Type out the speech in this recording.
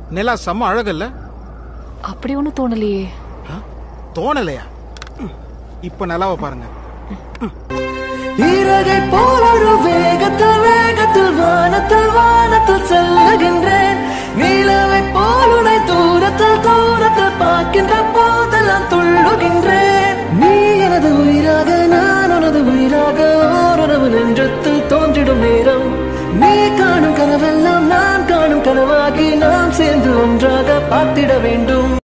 நிலா செம்ம அழகல்ல அப்படி ஒன்றும் தோணலையே தோணலையா ம். இப்ப நிலாவை பாருங்க இறகை போலொரு வேகத்தில் வேகத்தில் வானத்தில் வானத்தில் செல்லுகின்றேன் நிலவை போல் உனை தூரத்தில் தூரத்தில் பார்க்கின்ற போதெல்லாம் துள்ளுகின்றேன் நீ எனது உயிராக நான் உனது உயிராக ஓருறவு நெஞ்சத்தில் தோன்றிடும் நேரம் நீ காணும் கனவெல்லாம் நான் காணும் கனவாகி நாம் சேர்ந்து ஒன்றாக பார்த்திட வேண்டும்